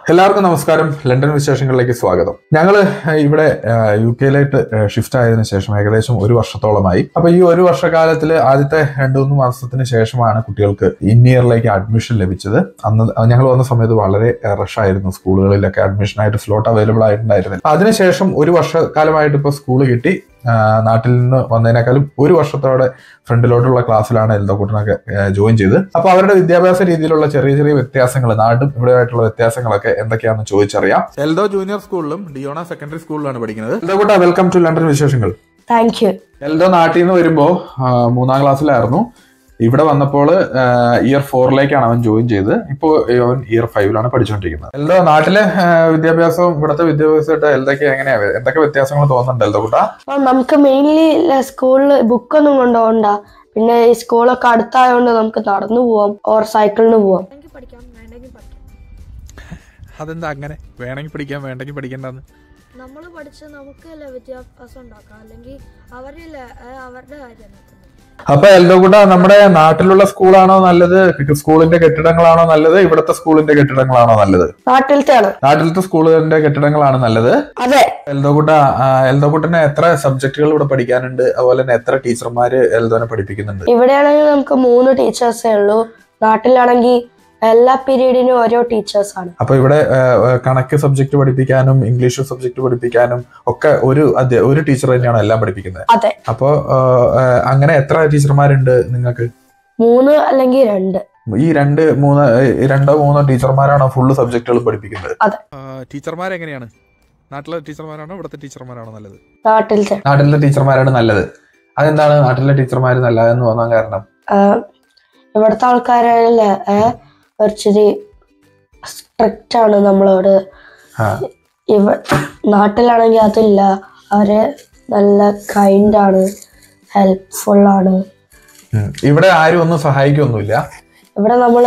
എല്ലാവർക്കും നമസ്കാരം ലണ്ടൻ വിശേഷങ്ങളിലേക്ക് സ്വാഗതം ഞങ്ങൾ ഇവിടെ യു കെയിലേക്ക് ഷിഫ്റ്റ് ആയതിനു ശേഷം ഏകദേശം ഒരു വർഷത്തോളമായി അപ്പൊ ഈ ഒരു വർഷക്കാലത്തിൽ ആദ്യത്തെ രണ്ടു മൂന്ന് മാസത്തിന് ശേഷമാണ് കുട്ടികൾക്ക് ഇൻ ഇയറിലേക്ക് അഡ്മിഷൻ ലഭിച്ചത് അന്ന് ഞങ്ങൾ വന്ന സമയത്ത് വളരെ റഷ് ആയിരുന്നു സ്കൂളുകളിലൊക്കെ അഡ്മിഷനായിട്ട് സ്ലോട്ട് അവൈലബിൾ ആയിട്ടുണ്ടായിരുന്നില്ല അതിനുശേഷം ഒരു വർഷക്കാലമായിട്ട് ഇപ്പോൾ സ്കൂൾ കിട്ടി ആ, നാട്ടിൽ നിന്ന് വന്നതിനേക്കാളും ഒരു വർഷത്തോടെ ഫ്രണ്ടിലോട്ടുള്ള ക്ലാസ്സിലാണ് എൽദോക്കൂട്ടനൊക്കെ ജോയിൻ ചെയ്ത് അപ്പൊ അവരുടെ വിദ്യാഭ്യാസ രീതിയിലുള്ള ചെറിയ ചെറിയ വ്യത്യാസങ്ങൾ നാടും ഇവിടെ ആയിട്ടുള്ള വ്യത്യാസങ്ങളൊക്കെ എന്തൊക്കെയാണെന്ന് ചോദിച്ചറിയാം എൽദോ ജൂനിയർ സ്കൂളിലും ഡിയോണ സെക്കൻഡറി സ്കൂളിലാണ് പഠിക്കുന്നത് എൽദോക്കൂട്ട വെൽക്കം ടു ലണ്ടൻ വിശേഷങ്ങൾ താങ്ക് യു എൽദോ നാട്ടിൽ നിന്ന് വരുമ്പോ ആ, മൂന്നാം ക്ലാസ്സിലായിരുന്നു ഇവിടെ വന്നപ്പോൾ ഇയർ ഫോറിലേക്കാണ് അവൻ ജോയിൻ ചെയ്ത് ഇപ്പോൾ അവൻ ഇയർ ഫൈവിലാണ് പഠിച്ചുകൊണ്ടിരിക്കുന്നത് എൽദോ നാട്ടിലെ ആ, വിദ്യാഭ്യാസവും ഇവിടുത്തെ വിദ്യാഭ്യാസമായിട്ട് എന്തൊക്കെ എങ്ങനെയാ എന്തൊക്കെ വ്യത്യാസങ്ങൾ തോന്നുന്നുണ്ട് എൽദോ കൂട്ടാ അപ്പം നമുക്ക് മെയിൻലി സ്കൂളിൽ ബുക്കൊന്നും കൊണ്ടുപോകണ്ട പിന്നെ ഈ സ്കൂളൊക്കെ അടുത്തായതുകൊണ്ട് നമുക്ക് നടന്നു പോവാം ഓർ സൈക്കിളിന് പോവാം വേണമെങ്കിൽ പഠിക്കാം വേണ്ടെങ്കിൽ പഠിക്കാം അതെന്താ അങ്ങനെ വേണമെങ്കിൽ പഠിക്കാം വേണ്ടെങ്കിൽ പഠിക്കണ്ടെന്ന് നമ്മൾ പഠിച്ച് നമുക്കല്ലേ വിദ്യാഭ്യാസം ഉണ്ടാക്കാം അല്ലെങ്കിൽ അവരല്ലേ അത് അവരുടെ കാര്യം നോക്കുന്നത് അപ്പൊ എൽദോകുട്ട നമ്മുടെ നാട്ടിലുള്ള സ്കൂളാണോ നല്ലത് സ്കൂളിന്റെ കെട്ടിടങ്ങളാണോ നല്ലത് ഇവിടുത്തെ സ്കൂളിന്റെ കെട്ടിടങ്ങളാണോ നല്ലത് നാട്ടിലത്തെ ആണ് നാട്ടിലത്തെ സ്കൂളിന്റെ കെട്ടിടങ്ങളാണ് നല്ലത് അതെ എൽദോകുട്ട എൽദോകുട്ടന് എത്ര സബ്ജക്റ്റുകൾ ഇവിടെ പഠിക്കാനുണ്ട് അതുപോലെ തന്നെ എത്ര ടീച്ചർമാര് എൽദോനെ പഠിപ്പിക്കുന്നുണ്ട് ഇവിടെയാണെങ്കിൽ നമുക്ക് മൂന്ന് ടീച്ചേഴ്സേ ഉള്ളൂ നാട്ടിലാണെങ്കിൽ എല്ലാ പീരീഡിനും ഓരോ ടീച്ചേഴ്സ് ആണ് അപ്പൊ ഇവിടെ ആ, ആ, കണക്ക് സബ്ജക്ട് പഠിപ്പിക്കാനും ഇംഗ്ലീഷ് സബ്ജക്ട് പഠിപ്പിക്കാനും ഒക്കെ ഒരു അധ്യ- ഒരു ടീച്ചർ തന്നെയാണ് എല്ലാം പഠിപ്പിക്കുന്നത് അതെ അപ്പോ ആ, ആ, അങ്ങനെ എത്ര ടീച്ചർമാരുണ്ട് നിങ്ങൾക്ക് മൂന്ന് അല്ലെങ്കിൽ രണ്ട് ഈ രണ്ട് മൂന്ന് ഏ, രണ്ടോ മൂന്നോ ടീച്ചർമാരാണോ ഫുള്ള് സബ്ജക്റ്റുകൾ പഠിപ്പിക്കുന്നത് ടീച്ചർമാരെങ്ങനെയാണ് നാട്ടിലെ ടീച്ചർമാരാണോ ഇവിടുത്തെ ടീച്ചർമാരാണോ നല്ലത് നാട്ടിലത്തെ നാട്ടിലെ ടീച്ചർമാരാണ് നല്ലത് അതെന്താണ് നാട്ടിലെ ടീച്ചർമാർ നല്ലതെന്ന് തോന്നാൻ കാരണം ആ, ഇവിടുത്തെ ആൾക്കാരല്ലേ കുറച്ചിരി സ്ട്രിക്റ്റ് ആണ് നമ്മളോട് ആ. ഇവ നാട്ടിലാണെങ്കിൽ അതില്ല അവര് നല്ല കൈൻഡ് ആണ് ഹെൽപ്ഫുൾ ആണ് ഉം. ഇവിടെ ആരും ഒന്നും സഹായിക്കൊന്നുമില്ല ഇവിടെ നമ്മൾ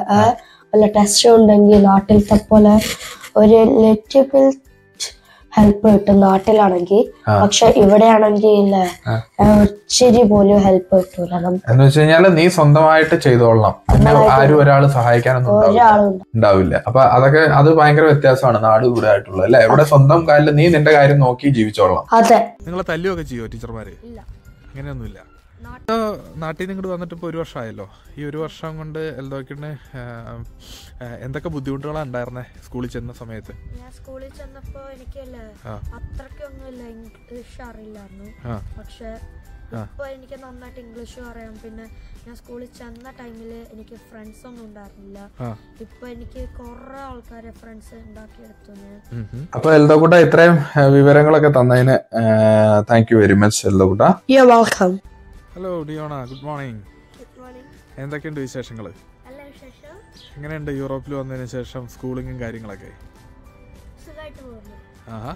വല്ല ടെസ്റ്റ് ഉണ്ടെങ്കിൽ നാട്ടിലത്തെ പോലെ ഒരു ലിറ്റിൽ ഹെൽപ്പ് കിട്ടും നാട്ടിലാണെങ്കിൽ ആ. പക്ഷെ ഇവിടെയാണെങ്കിൽ ഇല്ല ആ. ഇച്ചിരി പോലും ഹെൽപ്പ് കിട്ടൂല നമുക്ക് എന്ന് വെച്ച് കഴിഞ്ഞാല് നീ സ്വന്തമായിട്ട് ചെയ്തോളണം പിന്നെ ആരും ഒരാൾ സഹായിക്കാനൊന്നും ഉണ്ടാവില്ല ഒരാളും ഉണ്ടാവില്ല അപ്പൊ അതൊക്കെ അത് ഭയങ്കര വ്യത്യാസമാണ് നാട് ഇവിടെ ആയിട്ടുള്ളത് അല്ലെ ഇവിടെ സ്വന്തം കാലിൽ നീ നിന്റെ കാര്യം നോക്കി ജീവിച്ചോളണം അതെ നിങ്ങളെ തല്ലുകയൊക്കെ ചെയ്യുമോ ടീച്ചർമാര് ഇല്ല അങ്ങനെയൊന്നുമില്ല നാട്ടിൽ ഇപ്പൊ നാട്ടിൽ നിന്ന് ഇങ്ങോട്ട് വന്നിട്ട് ഇപ്പോൾ ഒരു വർഷമായല്ലോ ഈ ഒരു വർഷം കൊണ്ട് എൽദോക്കിന് എന്തൊക്കെ ബുദ്ധിമുട്ടുകളാണ് ഉണ്ടായിരുന്നേ സ്കൂളിൽ ചെന്ന സമയത്ത് ഞാൻ സ്കൂളിൽ ചെന്നപ്പോൾ എനിക്കല്ലേ ആ. അത്രയ്ക്കൊന്നുമില്ല ഇംഗ്ലീഷ് അറിയില്ലായിരുന്നു ആ പക്ഷെ ആ. ഇപ്പോൾ എനിക്ക് നന്നായിട്ട് ഇംഗ്ലീഷും അറിയാം പിന്നെ ഞാൻ സ്കൂളിൽ ചെന്ന ടൈമിൽ എനിക്ക് ഫ്രണ്ട്സ് ഒന്നും ഉണ്ടായിരുന്നില്ല ആ ഇപ്പൊ എനിക്ക് കുറെ ആൾക്കാരെ ഫ്രണ്ട്സ് ഉണ്ടാക്കിയെടുത്തു ഞാൻ ഉം ഉം. അപ്പൊ എൽദോക്കുട്ട ഇത്രയും ഏ, വിവരങ്ങളൊക്കെ തന്നതിന് താങ്ക് യു വെരി മച്ച് എൽദോക്കുട്ട you welcome hello Diona good morning good morning എന്തൊക്കെയുണ്ട് വിശേഷങ്ങൾ നല്ല വിശേഷം എങ്ങനെയുണ്ട് യൂറോപ്പിൽ വന്നതിന് ശേഷം സ്കൂളിങ്ങും കാര്യങ്ങളൊക്കെ സുഖമായിട്ട് പോകുന്നു ആഹാ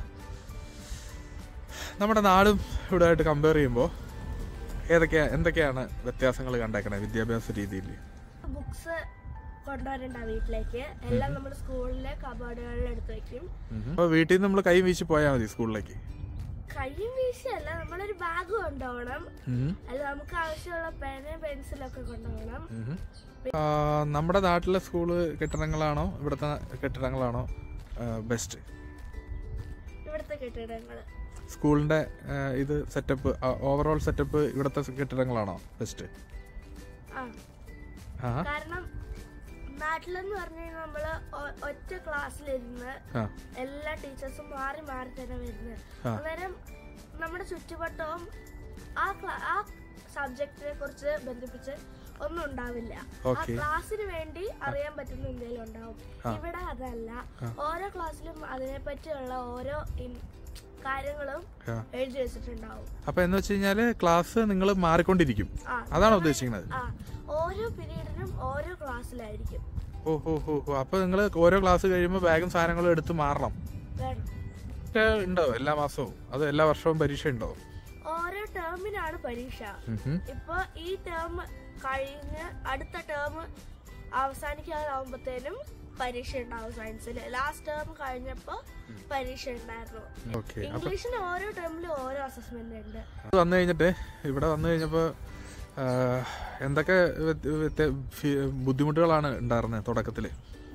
നമ്മുടെ നാടും ഇവിടെ ആയിട്ട് കമ്പയർ ചെയ്യുമ്പോൾ ഏതൊക്കെയാ എന്തൊക്കെയാണ് വ്യത്യാസങ്ങൾ കണ്ടേക്കണേ വിദ്യാഭ്യാസ രീതിയിൽ ബുക്സ് കൊണ്ടുവരണ്ട വീട്ടിലേക്ക് എല്ലാം നമ്മുടെ സ്കൂളിലെ കബോർഡുകളിൽ എടുത്ത് വെക്കും അപ്പോൾ വീട്ടിൽ നിന്ന് നമ്മൾ കൈ വീശി പോയാൽ മതി സ്കൂളിലേക്ക് കയ്യും വീശിയല്ല നമ്മളൊരു ബാഗ് കൊണ്ടുപോകണം ഉം. അല്ല നമുക്ക് ആവശ്യമുള്ള പേനയും പെൻസിലൊക്കെ കൊണ്ടുപോകണം ഉം. ആ, നമ്മുടെ നാട്ടിലെ സ്കൂള് കെട്ടിടങ്ങളാണോ ഇവിടുത്തെ കെട്ടിടങ്ങളാണോ ബെസ്റ്റ് ഇവിടുത്തെ കെട്ടിടങ്ങൾ സ്കൂളിന്റെ ആ, ഇത് സെറ്റപ്പ് ഓവറോൾ സെറ്റപ്പ് ഇവിടുത്തെ കെട്ടിടങ്ങളാണോ ബെസ്റ്റ് ആ ആ കാരണം നാട്ടിലെന്ന് പറഞ്ഞു കഴിഞ്ഞാൽ നമ്മള് ഒ- ഒറ്റ ക്ലാസ്സിലിരുന്ന് ആ എല്ലാ ടീച്ചേഴ്സും മാറി മാറി തന്നെ വരുന്നത് ആ. അന്നേരം നമ്മുടെ ചുറ്റുവട്ടവും ആ ക്ലാ- ആ സബ്ജക്റ്റിനെ കുറിച്ച് ബന്ധിപ്പിച്ച് ഒന്നും ഉണ്ടാവില്ല ആ Okay. ക്ലാസ്സിന് വേണ്ടി അറിയാൻ പറ്റുന്ന എന്തെങ്കിലും ഉണ്ടാവും ആ. ഇവിടെ അതല്ല ആ. ഓരോ ക്ലാസ്സിലും അതിനെ പറ്റിയുള്ള ഓരോ ഇൻ- കാര്യങ്ങളും ആ. എഴുതി വെച്ചിട്ടുണ്ടാവും അപ്പൊ എന്ന് വെച്ച് കഴിഞ്ഞാല് ക്ലാസ് നിങ്ങൾ മാറിക്കൊണ്ടിരിക്കും ആ അതാണോ ഉദ്ദേശിക്കുന്നത് ആ ഓരോ പീരീഡിനും ഓരോ ക്ലാസ്സിലായിരിക്കും ഓ ഹോ ഹോ ഹോ അപ്പൊ നിങ്ങൾ ഓരോ ക്ലാസ് കഴിയുമ്പോൾ ബാഗും സാധനങ്ങളും എടുത്ത് മാറണം വേണം ഒക്കെ ഉണ്ടോ എല്ലാ മാസവും അത് എല്ലാ വർഷവും പരീക്ഷ ഉണ്ടോ ഓരോ ടേമിനാണ് പരീക്ഷ ഇപ്പൊ ഈ ടേം കഴിഞ്ഞ് അടുത്ത ടേം അവസാനിക്കാതാവുമ്പത്തേനും പരീക്ഷ ഉണ്ടാവും സയൻസിൽ ലാസ്റ്റ് ടേം കഴിഞ്ഞപ്പോ പരീക്ഷ ഉണ്ടായിരുന്നു ഓക്കെ അപ്പൊ ഇംഗ്ലീഷിന് ഓരോ ടേമിലും ഓരോ അസസ്മെന്റ് ഉണ്ട് ഇത് വന്നു കഴിഞ്ഞിട്ട് ഇവിടെ വന്നു കഴിഞ്ഞപ്പോ ആ, എന്തൊക്കെ വ്യത്യ- വ്യത്യ- ഫി- ബുദ്ധിമുട്ടുകളാണ് ഉണ്ടായിരുന്നത് തുടക്കത്തില് വന്നു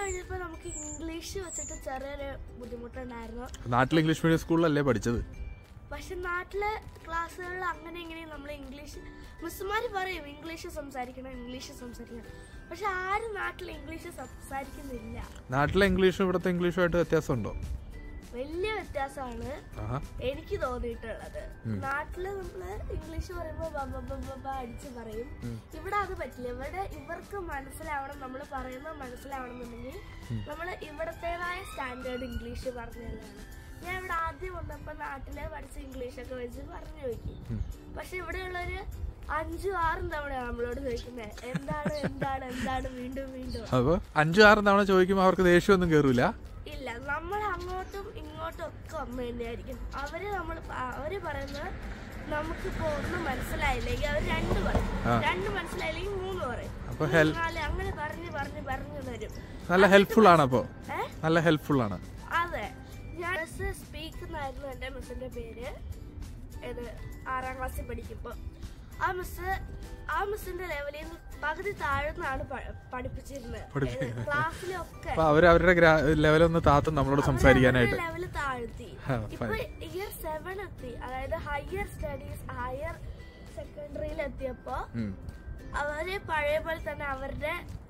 കഴിഞ്ഞപ്പോൾ നമുക്ക് ഇംഗ്ലീഷ് വെച്ചിട്ട് ചെറിയൊരു ബുദ്ധിമുട്ടുണ്ടായിരുന്നു നാട്ടിൽ ഇംഗ്ലീഷ് മീഡിയം സ്കൂളിലല്ലേ പഠിച്ചത് പക്ഷെ നാട്ടിലെ ക്ലാസ്സുകളിൽ അങ്ങനെ ഇങ്ങനെ നമ്മൾ ഇംഗ്ലീഷ് മിസ്സുമാർ പറയും ഇംഗ്ലീഷ് സംസാരിക്കണം ഇംഗ്ലീഷ് സംസാരിക്കണം പക്ഷെ ആരും നാട്ടിൽ ഇംഗ്ലീഷ് സംസാരിക്കുന്നില്ല നാട്ടിലെ ഇംഗ്ലീഷും ഇവിടുത്തെ ഇംഗ്ലീഷുമായിട്ട് വ്യത്യാസമുണ്ടോ വലിയ വ്യത്യാസമാണ് ആഹാ എനിക്ക് തോന്നിയിട്ടുള്ളത് നാട്ടില് നമ്മള് ഇംഗ്ലീഷ് പറയുമ്പോ ബ ബ ബ ബ ബ അടിച്ച് പറയും ഇവിടെ അത് പറ്റില്ല ഇവിടെ ഇവർക്ക് മനസ്സിലാവണം നമ്മൾ പറയുന്നത് മനസ്സിലാവണം എന്നുണ്ടെങ്കിൽ നമ്മൾ ഇവിടത്തേതായ സ്റ്റാൻഡേർഡ് ഇംഗ്ലീഷ് പറഞ്ഞതാണ് ഞാൻ ഇവിടെ ആദ്യം വന്നപ്പോ നാട്ടിലെ പഠിച്ച ഇംഗ്ലീഷ് ഒക്കെ വെച്ച് പറഞ്ഞു നോക്കി പക്ഷെ ഇവിടെയുള്ളൊരു അഞ്ചും ആറും തവണയാണ് നമ്മളോട് ചോദിക്കുന്നത് എന്താണ് എന്താണ് എന്താണ് വീണ്ടും വീണ്ടും അപ്പോൾ അഞ്ചു ആറ് തവണ ചോദിക്കുമ്പോൾ അവർക്ക് ദേഷ്യമൊന്നും കയറൂല ഇല്ല നമ്മൾ അങ്ങോട്ടും ഇങ്ങോട്ടും ഒക്കെ ഒന്ന് തന്നെയായിരിക്കും അവര് നമ്മൾ അവര് പറയുന്നത് നമുക്കിപ്പോ ഒന്നും മനസ്സിലായില്ലെങ്കിൽ അവർ രണ്ട് പറയും രണ്ട് മനസ്സിലായില്ലെങ്കിൽ മൂന്ന് പറയും അപ്പൊ മൂന്ന്, ഹെൽ- നാല് അങ്ങനെ പറഞ്ഞ് പറഞ്ഞ് പറഞ്ഞു തരും നല്ല ഹെൽപ്ഫുൾ ആണ് അപ്പോൾ ഏ? നല്ല ഹെൽപ്ഫുൾ ആണ് അതെ ഞാൻ മിസ് സ്പീക്ക് എന്നായിരുന്നു എൻ്റെ മിസ്സിന്റെ പേര് ഇത് ആറാം ക്ലാസ്സിൽ പഠിക്കുമ്പോൾ ആ മിസ് ആ മിസ്സിന്റെ ലെവലിൽ നിന്ന് പകുതി താഴ്ന്നാണ് പ- പഠിപ്പിച്ചിരുന്നത് പഠിപ്പിക്കുന്നത്. ക്ലാസ്സിലൊക്കെ അപ്പൊ അവർ അവരുടെ ലെവലൊന്ന് താത്തും നമ്മളോട് സംസാരിക്കാനായിട്ട് ലെവല് താഴ്ത്തി ആ, ഇപ്പൊ ഇയർ സെവൻ എത്തി അതായത് ഹയർ സ്റ്റഡീസ് ഹയർ സെക്കൻഡറിയിൽ എത്തിയപ്പോ ഉം. അവര് പഴയ പോലെ തന്നെ അവരുടെ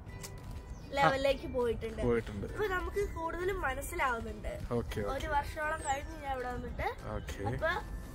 ലെവലിലേക്ക് പോയിട്ടുണ്ട് പോയിട്ടുണ്ട് ഇപ്പൊ നമുക്ക് കൂടുതലും മനസ്സിലാവുന്നുണ്ട് ഓക്കെ ഒരു വർഷത്തോളം കഴിഞ്ഞ് ഞാൻ ഇവിടെ വന്നിട്ട് ഓക്കെ അപ്പൊ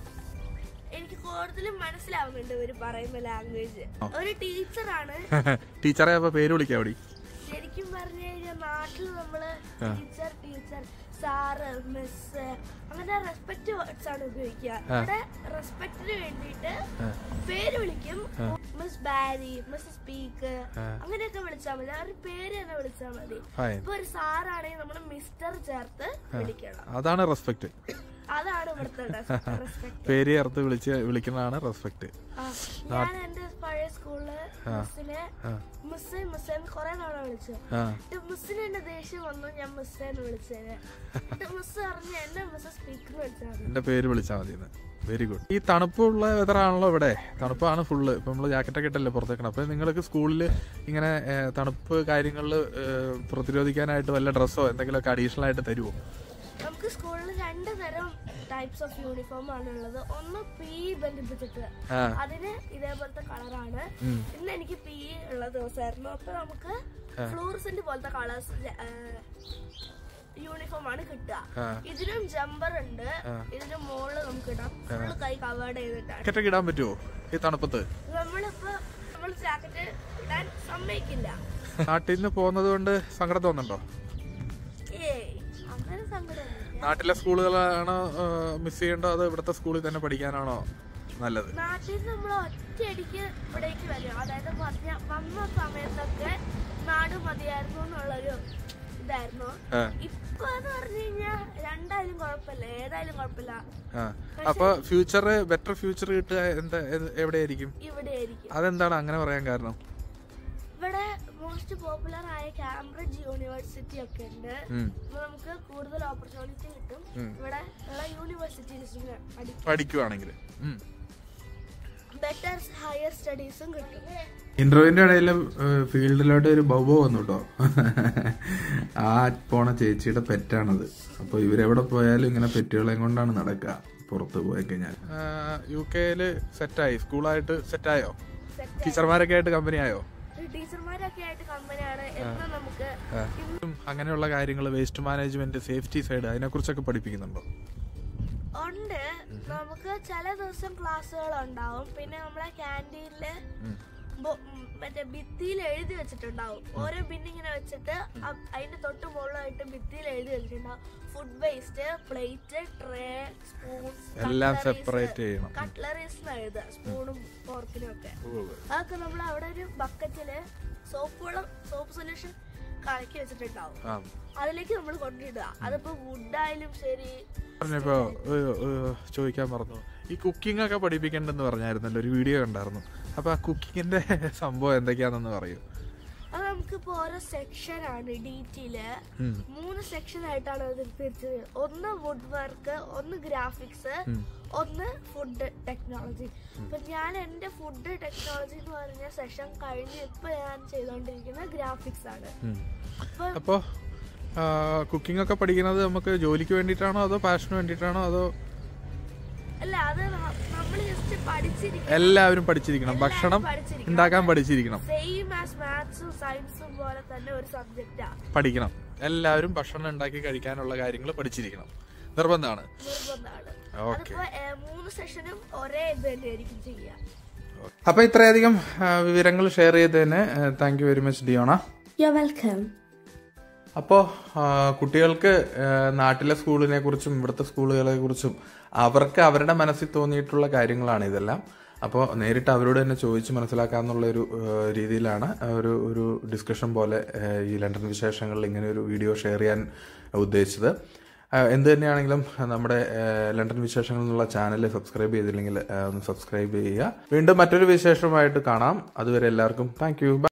എനിക്ക് കൂടുതലും മനസ്സിലാവുന്നുണ്ട് ഇവര് പറയുന്ന ലാംഗ്വേജ് ഒരു ടീച്ചറാണ് ടീച്ചറെ അപ്പൊ പേര് വിളിക്കാം അവിടെ ശരിക്കും പറഞ്ഞു കഴിഞ്ഞാൽ നാട്ടിൽ നമ്മള് ടീച്ചർ ടീച്ചർ സാറ് മിസ് അങ്ങനെ റെസ്പെക്ട് വേർഡ്സ് ആണ് ഉപയോഗിക്കുക ഇവിടെ റെസ്പെക്റ്റിന് വേണ്ടിയിട്ട് പേര് വിളിക്കും മിസ് ബാരി മിസ് സ്പീക്ക് അങ്ങനെയൊക്കെ വിളിച്ചാൽ മതി അവരുടെ പേര് തന്നെ വിളിച്ചാൽ മതി ഫൈൻ ഇപ്പൊ ഒരു സാറാണെങ്കിൽ നമ്മൾ മിസ്റ്റർ ചേർത്ത് വിളിക്കണം അതാണ് റെസ്പെക്ട് അതാണ് ഇവിടുത്തെ റെസ്പെക്ട് പേര് ചേർത്ത് വിളിച്ച് വിളിക്കുന്നതാണ് റെസ്പെക്ട് ഞാൻ എന്റെ പഴയ സ്കൂളില് മിസ്സിനെ മിസ്സേ മിസ്സേ കൊറേ തവണ വിളിച്ചു ആ മിസ്സിന് എന്നെ ദേഷ്യം വന്നു ഞാൻ മിസ്സേന്ന് വിളിച്ചേനെ മിസ് പറഞ്ഞു എന്നെ മിസ് സ്പീക്കർ വിളിച്ചാൽ മതി എന്റെ പേര് വിളിച്ചാൽ മതി വെരി ഗുഡ് ഈ തണുപ്പുള്ള വെതർ ആണല്ലോ ഇവിടെ തണുപ്പാണ് ഫുള്ള് ഇപ്പൊ നമ്മള് ജാക്കറ്റൊക്കെ ഇട്ടല്ലേ പുറത്തേക്കണം അപ്പൊ നിങ്ങൾക്ക് സ്കൂളിൽ ഇങ്ങനെ ഏ, തണുപ്പ് കാര്യങ്ങളിൽ പ്രതിരോധിക്കാനായിട്ട് വല്ല ഡ്രസ്സോ എന്തെങ്കിലുമൊക്കെ അഡീഷണൽ ആയിട്ട് തരുമോ നമുക്ക് സ്കൂളിൽ രണ്ട് തരം ടൈപ്സ് ഓഫ് യൂണിഫോം ആണ് ഉള്ളത് ഒന്ന് പി ബന്ധിപ്പിച്ചിട്ട് ആ അതിന് ഇതേപോലത്തെ കളറാണ് ഇന്ന് എനിക്ക് പി ഉള്ള ദിവസമായിരുന്നു അപ്പൊ നമുക്ക് ഫ്ലൂറസെന്റ് പോലത്തെ കളേഴ്സ് യൂണിഫോം ആണ് കിട്ടുക ആ. ഇതിനും ജമ്പർ ഉണ്ട് ഇതിന്റെ മുകളിൽ നമുക്ക് ഇടാം ഫുള്ള് കൈ കവേർഡ് ചെയ്തിട്ടാണ് ജാക്കറ്റൊക്കെ ഇടാൻ പറ്റുമോ ഈ തണുപ്പത്ത് നമ്മളിപ്പോ നമ്മൾ ജാക്കറ്റ് ഇടാൻ സമ്മതിക്കില്ല നാട്ടിൽ നിന്ന് പോകുന്നത് കൊണ്ട് സങ്കടം തോന്നുന്നുണ്ടോ ഏയ് അങ്ങനെ സങ്കടമൊന്നുമില്ല നാട്ടിലെ സ്കൂളുകളാണോ മിസ് ചെയ്യേണ്ടോ അതോ ഇവിടുത്തെ സ്കൂളിൽ തന്നെ പഠിക്കാനാണോ നല്ലത് നാട്ടിൽ നിന്ന് നമ്മൾ ഒറ്റയടിക്ക് ഇവിടേക്ക് വരും അതായത് പറഞ്ഞ വന്ന സമയത്തൊക്കെ നാട് മതിയായിരുന്നു എന്നുള്ളൊരു ഇതായിരുന്നു ആ, ഇപ്പൊ എന്ന് പറഞ്ഞു കഴിഞ്ഞാൽ രണ്ടായാലും കുഴപ്പമില്ല ഏതായാലും കുഴപ്പമില്ല ആ. അപ്പൊ ഫ്യൂച്ചർ ബെറ്റർ ഫ്യൂച്ചർ കിട്ടുക എന്താ എ- എവിടെയായിരിക്കും ഇവിടെ ആയിരിക്കും അതെന്താണ് അങ്ങനെ പറയാൻ കാരണം ഇവിടെ മോസ്റ്റ് പോപ്പുലർ ആയ കാംബ്രിഡ്ജ് യൂണിവേഴ്സിറ്റി ഒക്കെ ഉണ്ട് ഉം. അപ്പൊ നമുക്ക് കൂടുതൽ ഓപ്പർച്യൂണിറ്റി കിട്ടും ഇവിടെ ഉള്ള യൂണിവേഴ്സിറ്റീസിന് പഠിക്കുവാണെങ്കിൽ ബെറ്റർ ഹയർ സ്റ്റഡീസും കിട്ടും ഇന്റർവ്യൂവിന്റെ ഇടയിൽ ഫീൽഡിലോട്ട് ഒരു ബൗബോ വന്നു കേട്ടോ ആ പോണ ചേച്ചിയുടെ പെറ്റാണത് അപ്പൊ ഇവരെവിടെ പോയാലും ഇങ്ങനെ പെറ്റുകളെയും കൊണ്ടാണ് നടക്കുക പുറത്ത് പോയി കഴിഞ്ഞാൽ യു കെയില് സെറ്റായി സ്കൂളായിട്ട് സെറ്റായോ ടീച്ചർമാരൊക്കെ ആയിട്ട് കമ്പനി ആയോ ടീച്ചർമാരൊക്കെ ആയിട്ട് കമ്പനിയാണ് എന്ന് നമുക്ക് ഉം, അങ്ങനെയുള്ള കാര്യങ്ങൾ വേസ്റ്റ് മാനേജ്മെന്റ് സേഫ്റ്റി സൈഡ് അതിനെ കുറിച്ചൊക്കെ പഠിപ്പിക്കുന്നുണ്ടോ ഉണ്ട് നമുക്ക് ചില ദിവസം ക്ലാസ്സുകൾ ഉണ്ടാവും പിന്നെ നമ്മളെ ക്യാൻറ്റീനില് മറ്റേ ഭിത്തിയിൽ എഴുതി വെച്ചിട്ടുണ്ടാവും ഓരോ ബിൻ ഇങ്ങനെ വെച്ചിട്ട് അ- അതിന്റെ തൊട്ട് മുകളിലായിട്ട് ഭിത്തിയിൽ എഴുതി വെച്ചിട്ടുണ്ടാവും food waste plate tray spoon എല്ലാം separate ചെയ്യണം. കട്ട്ലറീസ് എഴുതുക സ്പൂണും ഫോർക്കിനും ഒക്കെ അതൊക്കെ നമ്മൾ അവിടെ ഒരു ബക്കറ്റില് സോപ്പ് വെള്ളം സോപ്പ് സൊല്യൂഷൻ കലക്കി വെച്ചിട്ടുണ്ടാവും ആ അതിലേക്ക് നമ്മൾ കൊണ്ടിടുക അതിപ്പോ വുഡായാലും ശരി പറഞ്ഞപ്പോ ഏഹ്, ഏഹ്, ചോദിക്കാൻ പറഞ്ഞു ഈ കുക്കിംഗ് ഒക്കെ പഠിപ്പിക്കണ്ടെന്ന് പറഞ്ഞായിരുന്നല്ലോ ഒരു വീഡിയോ കണ്ടായിരുന്നു അപ്പൊ ആ കുക്കിങ്ങിന്റെ സംഭവം എന്തൊക്കെയാണെന്ന് പറയൂ അത് നമുക്കിപ്പോ ഓരോ സെക്ഷൻ ആണ് ഡിറ്റിയില് ഉം. മൂന്ന് സെക്ഷൻ ആയിട്ടാണ് അത് തിരിച്ചത് ഒന്ന് വുഡ് വർക്ക് ഒന്ന് ഗ്രാഫിക്സ് ഒന്ന് ഫുഡ് ടെക്നോളജി അപ്പൊ ഞാൻ എന്റെ ഫുഡ് ടെക്നോളജി എന്ന് പറഞ്ഞ സെഷൻ കഴിഞ്ഞ് ഇപ്പൊ ഞാൻ ചെയ്തുകൊണ്ടിരിക്കുന്ന ഗ്രാഫിക്സ് ആണ് ഉം. അപ്പൊ അപ്പോ കുക്കിംഗ് ഒക്കെ പഠിക്കുന്നത് നമുക്ക് ജോലിക്ക് വേണ്ടിയിട്ടാണോ അതോ പാഷന് വേണ്ടിയിട്ടാണോ അതോ അല്ല അത് നമ്മൾ ജസ്റ്റ് പഠിച്ചിരിക്കണം എല്ലാവരും പഠിച്ചിരിക്കണം ഭക്ഷണം പഠിച്ചിരിക്കണം. ഉണ്ടാക്കാൻ പഠിച്ചിരിക്കണം സെയിം ആസ് മാത്സും സയൻസും പോലെ തന്നെ ഒരു സബ്ജക്റ്റാ പഠിക്കണം എല്ലാവരും ഭക്ഷണം ഉണ്ടാക്കി കഴിക്കാനുള്ള കാര്യങ്ങൾ പഠിച്ചിരിക്കണം നിർബന്ധമാണ് നിർബന്ധമാണ് ഓക്കെ അതിപ്പോ ഏ, മൂന്ന് സെഷനും ഒരേ ഇത് തന്നെയായിരിക്കും ചെയ്യുക അപ്പൊ ഇത്രയധികം ആ, വിവരങ്ങൾ ഷെയർ ചെയ്തതിന് thank you very much Deona you welcome അപ്പോൾ കുട്ടികൾക്ക് ആ, നാട്ടിലെ സ്കൂളിനെ കുറിച്ചും ഇവിടുത്തെ സ്കൂളുകളെ കുറിച്ചും അവർക്ക് അവരുടെ മനസ്സിൽ തോന്നിയിട്ടുള്ള കാര്യങ്ങളാണ് ഇതെല്ലാം അപ്പോൾ നേരിട്ട് അവരോട് തന്നെ ചോദിച്ച് മനസ്സിലാക്കാന്നുള്ള ഒരു ആ, രീതിയിലാണ് ഒരു ഒരു ഡിസ്കഷൻ പോലെ ആ, ഈ ലണ്ടൻ വിശേഷങ്ങളിൽ ഇങ്ങനെ ഒരു വീഡിയോ ഷെയർ ചെയ്യാൻ ഉദ്ദേശിച്ചത് ആ, എന്ത് തന്നെയാണെങ്കിലും നമ്മുടെ ആ, ലണ്ടൻ വിശേഷങ്ങൾ എന്നുള്ള ചാനൽ സബ്സ്ക്രൈബ് ചെയ്തില്ലെങ്കിൽ ആ, ഒന്ന് സബ്സ്ക്രൈബ് ചെയ്യുക വീണ്ടും മറ്റൊരു വിശേഷമായിട്ട് കാണാം അതുവരെ എല്ലാവർക്കും താങ്ക് യു